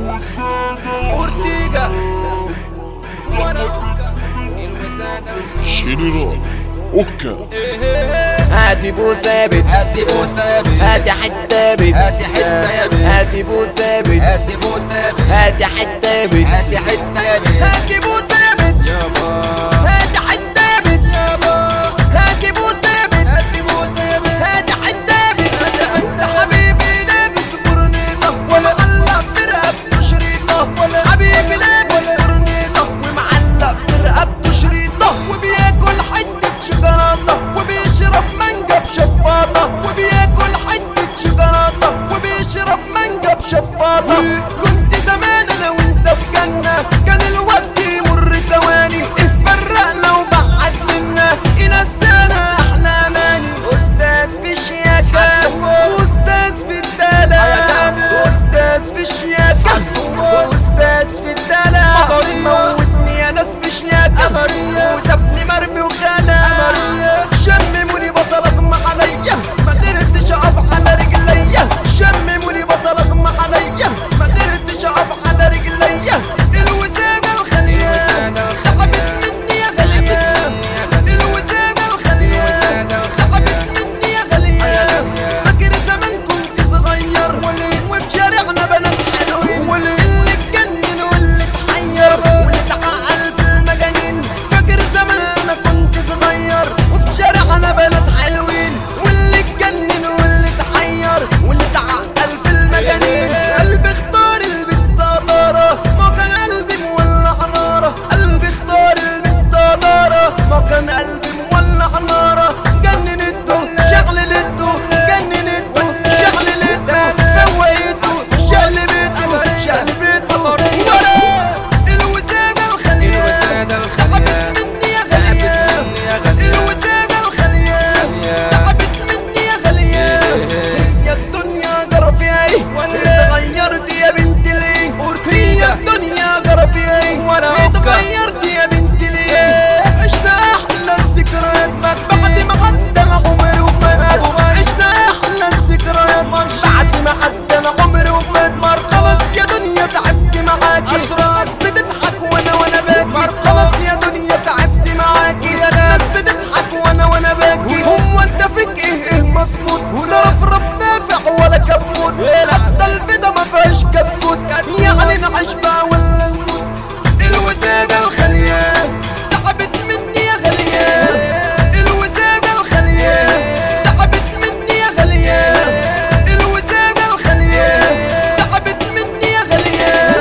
اورتيجا وانا الوسادة جنرال اوكا هاتي بو ثابت هاتي بو ثابت هاتي حتة بت هاتي حتة يا بت. هاتي بو ثابت هاتي بو ثابت هاتي حتة بت هاتي حتة يا بت هاتي بو ثابت يابا هاتي حتة بت يابا هاتي بو ثابت هاتي بو ثابت هاتي حتة بت هاتي حتة حبيبي لابس برنيطة ومعلق في رقبته شريطة حبيبي لابس برنيطة ومعلق في رقبته شريطة وبياكل حتة شوكولاتة وبيشرب مانجا بشفاطة وبياكل حتة شوكولاتة وبيشرب مانجا بشفاطة كنت زمان انا وانت في جنة كان الوقت يمر ثواني اتفرقنا وبعد منا ينسانا احلى اماني استاذ في الشياكة واستاذ في الدلع واستاذ في الشياكة واستاذ في الدلع موتني يا ناس بشياكة وسابني مرمي وخلع شمموني بصل اغمى عليا ما قدرتش اقف على رجليا شمموني بصل اغمى عليا ما قدرتش اقف على رجليا الوسادة الخلية تعبت مني يا غالية الوسادة الخلية تعبت مني يا غالية فاكر زمان كنت صغير وفي شارعنا بنات حلوين اللي اتجنن واللي اتحير واللي اتعقل في المجانين فاكر زمان انا كنت صغير وفي شارعنا بنات حلوين واللي اتجنن واللي اتحير واللي اتعقل في المجانين قلبي اختار البت طارة ما كان قلبي مولع نارة قلبي اختار البت طارة ما كان قلبي مولع نارة جننته شغلته جننته شغلته سويته شقلبته شقلبته ورا الوسادة الخلية الوسادة الخلية. تعبت مني يا غالية تعبت مني يا غالية. الوسادة الخلية غالية. تعبت مني يا غالية هي الدنيا جرى فيها ايه اتغيرت يا بنت ليه هي الدنيا جرى فيها ايه وأنا اتغيرت يا بنت ليه عشنا احلى الذكريات بعد ما عدى العمر وفات عشنا احلى الذكريات بعد ما عدى العمر وفات خلاص يا دنيا تعبت معاكي ناس بتضحك وانا وانا باكي خلاص يا دنيا تعبت معاكي ناس بتضحك وانا وانا باكي هو انت فيك ايه ايه مظبوط لا رفرف نافع ولا كبوت حتى البيضة ما فيهاش كتكوت يعني نعيش بقى ولا نموت الوسادة الخالية تعبت مني يا غالية الوسادة الخالية تعبت مني يا غالية الوسادة الخالية تعبت مني يا غالية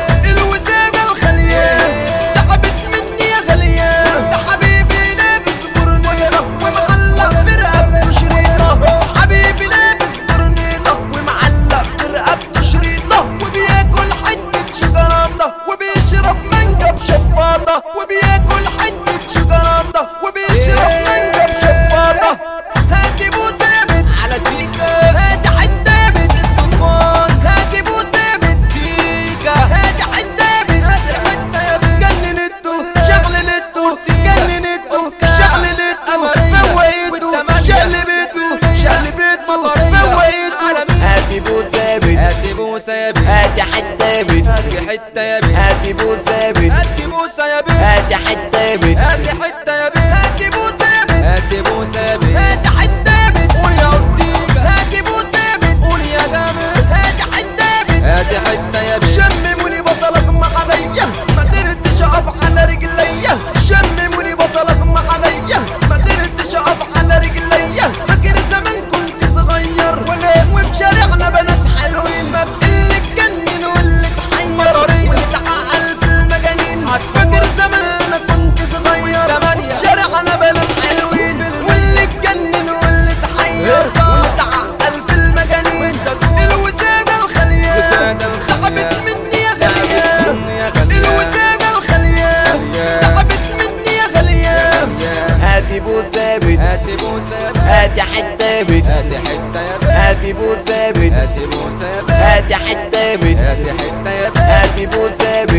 الوسادة الخالية تعبت مني يا غالية ده حبيبي لابس برنيطة ومعلق في رقبته شريطة حبيبي لابس برنيطة ومعلق في رقبته شريطة وبياكل حتة شوكولاتة وبيشرب مانجا بشفاطة وبياكل حتة شوكولاتة وبيشرب مانجا بشفاطة هاتي بو ثابت على سيكا هاتي حتة بت طوفان هاتي بو ثابت سيكا هاتي حتة بت هاتي حتة يا بت جننته شغلته جننته شغلته سويته شقلبته شقلبته سويته هاتي بو ثابت هاتي بوسة يا بت هاتي حتة بت هاتي حتة يا بت هاتي بو ثابت هاتي بوسة يا بت هاتي حتة بت هاتي حتة يا بت هاتي بو ثابت هاتي بوسة يا بت هاتي حتة بت قول يا اورتيجا هاتي بو ثابت قول يا جامد هاتي حتة بت هاتي حتة يا بت شمموني بصل اغمى عليا ما قدرتش اقف على رجليا شمموني بصل اغمى عليا ما قدرتش اقف على رجليا فاكر زمان كنت صغير وفي شارعنا بنات حلوين اللي اتجنن واللي اتحير واللي اتعقل في المجانين فاكر زمان انا كنت صغير وفي شارعنا بنات حلوين واللي اتجنن واللي اتحير واللي اتعقل في المجانين الوسادة الخالية الوسادة الخالية. تعبت مني يا تعبت مني يا غالية غالية. الوسادة الخالية غالية. تعبت مني يا غالية غالية. هاتي بو ثابت هاتي بوسة يا بت هاتي حتة بت هاتي حتة يا بت هاتي بو ثابت هاتي بوسة يا بت هاتي حتة بت هاتي حتة يا بت هاتي بو ثابت